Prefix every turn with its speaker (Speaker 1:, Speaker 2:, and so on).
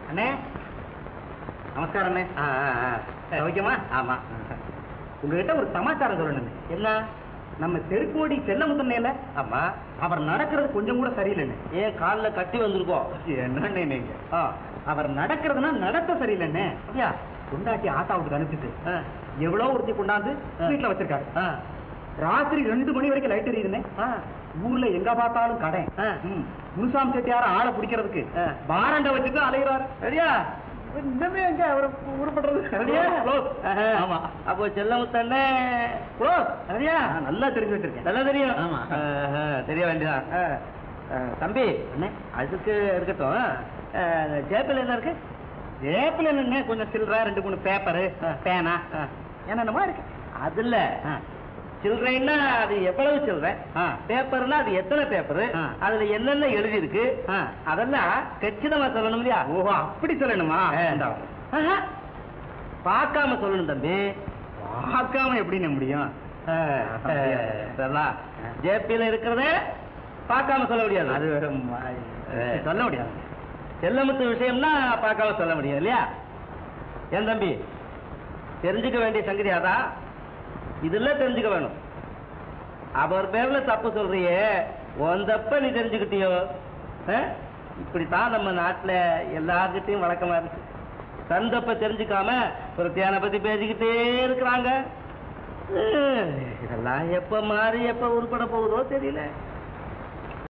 Speaker 1: அண்ணே நமஸ்காரம் அண்ணே சௌக்கியமா ஆமா உங்ககிட்ட ஒரு சமாச்சாரம் சொல்லணும் என்ன நம்ம தெருக்கோடி செல்லமுத்தண்ணேல ஆமா அவர் நடக்கிறது கொஞ்சம் கூட சரியில்லைண்ணே ஏன் கால்ல கட்டி வந்திருக்கோம் என்னண்ணே நீங்க அவர் நடக்கிறதுனா நடத்த சரியில்லைண்ணே அப்படியா கொண்டாட்டி ஆட்டா விட்டு அனுப்பிட்டு எவ்வளவு ஒருத்தி கொண்டாந்து வீட்டுல வச்சிருக்காரு ராத்திரி ரெண்டு மணி வரைக்கும் லைட் எரியுதுண்ணே ஊர்ல எங்க பார்த்தாலும் கடை ம். முனுசாமி செட்டியார ஆளை பிடிக்கிறதுக்கு பாரண்ட வச்சுட்டு அலைகிறாரு சரியா இன்னமே எங்க அவரை உருப்படுறது சரியா ஆமா அப்போ செல்லமுத்தண்ணே க்ளோஸ் சரியா நல்லா தெரிஞ்சு வச்சிருக்கேன் நல்லா தெரியும் ஆமா தெரிய வேண்டியதான் தம்பி அதுக்கு இருக்கட்டும் ஜேப்பில் என்ன இருக்கு ஜேப்பில் என்ன கொஞ்சம் சில்லற ரெண்டு மூணு பேப்பரு பேனா என்னென்னமோ இருக்கு அதுல சில்லறைன்னா அது எவ்வளவு சில்லறை பேப்பர்னா அது எத்தனை பேப்பர் அதுல என்னென்ன எழுதி இருக்கு அதெல்லாம் கச்சிதமா சொல்லணும் இல்லையா ஓஹோ அப்படி சொல்லணுமா பார்க்காம சொல்லணும் தம்பி பார்க்காம எப்படின்னு முடியும் ஜேபியில இருக்கிறத பார்க்காம சொல்ல முடியாது அது சொல்ல முடியாது செல்லமுத்து விஷயம்னா பார்க்காம சொல்ல முடியும் இல்லையா ஏன் தம்பி தெரிஞ்சுக்க வேண்டிய சங்கதி அதான் இதுல தெரிஞ்சுக்க வேணும் அவர் பேர்ல தப்பு சொல்றியே உன் தப்ப நீ தெரிஞ்சுக்கிட்டியோ ஆ? இப்படித்தான் நம்ம நாட்டுல எல்லார்கிட்டயும் வழக்கமா இருக்கு தன் தப்ப தெரிஞ்சுக்காம ஒரு தியான பத்தி பேசிக்கிட்டே இருக்கிறாங்க ஹம், இதெல்லாம் எப்ப மாறி எப்ப உருப்பட போகுதோ தெரியல